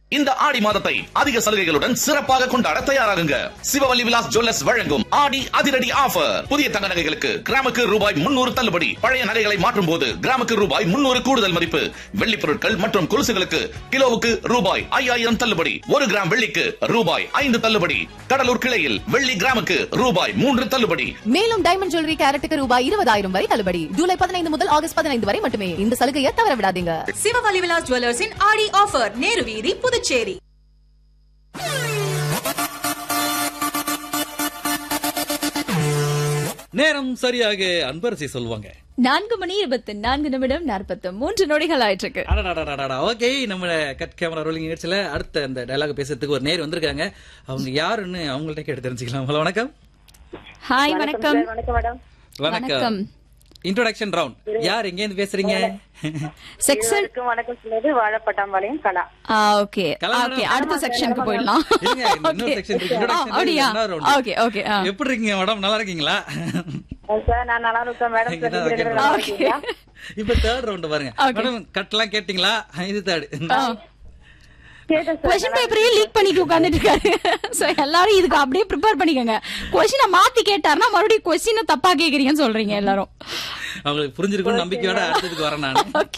இந்த ஆடி மாதத்தை அதிக சலுகைகளுடன் சிறப்பாக கொண்டாட தயாராகுங்க சிவவல்லி விலாஸ் ஜுவல்லர்ஸ் வழங்கும் ஆடி அதிரடி ஆஃபர் புதிய தங்க நகைகளுக்கு கிராமுக்கு ரூபாய் முன்னூறு தள்ளுபடி பழைய நகைகளை மாற்றும் போது கிராமுக்கு ரூபாய் முன்னூறு கூடுதல் மதிப்பு வெள்ளி பொருட்கள் மற்றும் கொலுசுகளுக்கு கிலோவுக்கு ரூபாய் ஐயாயிரம் தள்ளுபடி ஒரு கிராம் வெள்ளிக்கு ரூபாய் ஐந்து தள்ளுபடி கடலூர் கிளையில் வெள்ளி கிராமுக்கு ரூபாய் மூன்று தள்ளுபடி மேலும் டைமண்ட் ஜுவல்லரி கேரட்டுக்கு ரூபாய் இருபதாயிரம் வரை தள்ளுபடி ஜூலை பதினைந்து முதல் ஆகஸ்ட் பதினைந்து வரை மட்டுமே இந்த சலுகையை தவற விடாதீங்க சிவவலி விலாஸ் ஜுவல்லர்ஸின் ஆடி ஆஃபர் நேரு வீதி புதுச்சேரி நேரம் சரியாக அன்பரசி சொல்லுவாங்க நான்கு மணி இருபத்தி நான்கு நிமிடம் நாற்பத்தி மூன்று நொடிகள் ஆயிட்டு இருக்கு அடடடடடடா. ஓகே நம்ம கட் கேமரா ரோலிங் நிகழ்ச்சியில அடுத்த அந்த டயலாக் பேசுறதுக்கு ஒரு நேர் வந்திருக்காங்க அவங்க யாருன்னு அவங்கள்ட்ட கேட்டு தெரிஞ்சுக்கலாம் ஹலோ வணக்கம் ஹாய் வணக்கம் வணக்கம் மேடம் வணக்கம் இன்ட்ரோடக்ஷன் ரவுண்ட் யார் எங்க இருந்து பேசுறீங்க செக்ஷன் இருவருக்கும் வணக்கம் சொல்வது Vazhapattampalayam Kala okay Kala okay madam. அடுத்த செக்ஷனுக்கு போயிடலாம் இருங்க, இன்னொரு section இருக்கு. Okay. Introduction ஆ, அப்படியா இன்னொரு round. ஓகே ஓகே எப்படி இருக்கீங்க மேடம் நல்லா இருக்கீங்களா சார் நான் நல்லா இருக்கேன் மேடம் இங்க தான் சார், நீங்க கேட்கணும். நல்லா ஓகே இருக்கீங்களா? இப்ப தேர்ட் ரவுண்ட் பாருங்க Okay. மேடம் கட்லாம் கேட்டீங்களா இது தேர்ட் கேட்டேன் சார். கொஸ்டின் பேப்பரே லீக் பண்ணிட்டு உட்கார்ந்துட்டு இருக்காரு சோ எல்லாரும் இதுக்கு அப்படியே ப்ரிப்பேர் பண்ணிக்கோங்க கொஸ்டினை மாத்தி கேட்டாருன்னா மறுபடியும் கொஸ்டினை தப்பா கேக்குறீங்கன்னு சொல்றீங்க எல்லாரும் அவங்களுக்கு புரிஞ்சிருக்கும் நம்பிக்கையோட அடுத்ததுக்கு வரேன் நான் ஓகே